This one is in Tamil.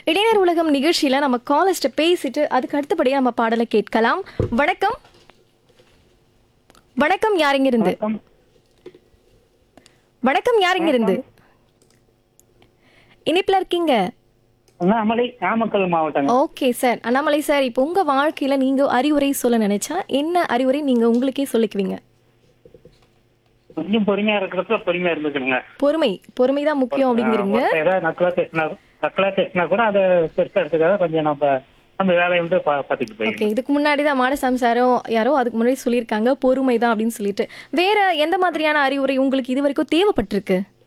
இளைஞர் உலகம் நிகழ்ச்சியில நம்ம காலஸ்ட பேசிட்டு அதுக்கு அடுத்தபடியா நம்ம பாடலை கேட்கலாம் வணக்கம் வணக்கம் யாருங்க இருந்து வணக்கம் வணக்கம் யாருங்க இருந்து இனிப்புல இருக்கீங்க அண்ணாமலை நாமக்கல் மாவட்டங்க ஓகே சார் அண்ணாமலை சார் இப்போ உங்க வாழ்க்கையில நீங்க அறிவுரை சொல்ல நினைச்சா என்ன அறிவுரை நீங்க உங்களுக்கே சொல்லிக்குவீங்க கொஞ்சம் பொறுமையா இருக்கிறப்ப பொறுமையா இருந்துக்கணுங்க பொறுமை பொறுமை தான் முக்கியம் அப்படிங்கிறீங்க ஒருத்தர் ஏதாவது நக்கலா பேசினா நக்கலா பேசினா கூட அதை பெருசா எடுத்துக்காத கொஞ்சம் நம்ம நம்ம வேலையை வந்து பா- பார்த்துட்டு போயிடணும் ஓகே இதுக்கு முன்னாடி தான் மாடசாமி சாரோ யாரோ அதுக்கு முன்னாடி சொல்லியிருக்காங்க பொறுமை தான் அப்படின்னு சொல்லிட்டு வேற எந்த மாதிரியான அறிவுரை உங்களுக்கு இது வரைக்கும் தேவைப்பட்டிருக்கு